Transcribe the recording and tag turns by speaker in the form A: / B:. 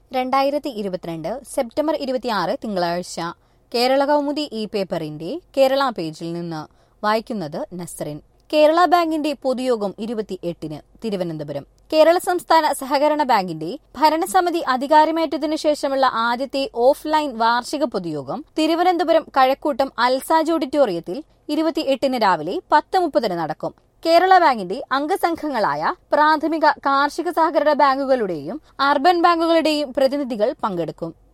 A: രണ്ടായിരത്തി ഇരുപത്തിരണ്ട് സെപ്റ്റംബർ ഇരുപത്തിയാറ് തിങ്കളാഴ്ച കേരള കൗമുദി ഇ പേപ്പറിന്റെ കേരള പേജിൽ നിന്ന് വായിക്കുന്നത് നസ്റിൻ കേരള ബാങ്കിന്റെ പൊതുയോഗം ഇരുപത്തിയെട്ടിന് തിരുവനന്തപുരം കേരള സംസ്ഥാന സഹകരണ ബാങ്കിന്റെ ഭരണസമിതി അധികാരമേറ്റതിനു ശേഷമുള്ള ആദ്യത്തെ ഓഫ്ലൈൻ വാർഷിക പൊതുയോഗം തിരുവനന്തപുരം കഴക്കൂട്ടം അൽസാജ് ഓഡിറ്റോറിയത്തിൽ ഇരുപത്തിയെട്ടിന് രാവിലെ പത്ത് മുപ്പതിന് നടക്കും കേരള ബാങ്കിന്റെ അംഗസംഘങ്ങളായ പ്രാഥമിക കാർഷിക സഹകരണ ബാങ്കുകളുടെയും അർബൻ ബാങ്കുകളുടെയും പ്രതിനിധികൾ പങ്കെടുക്കും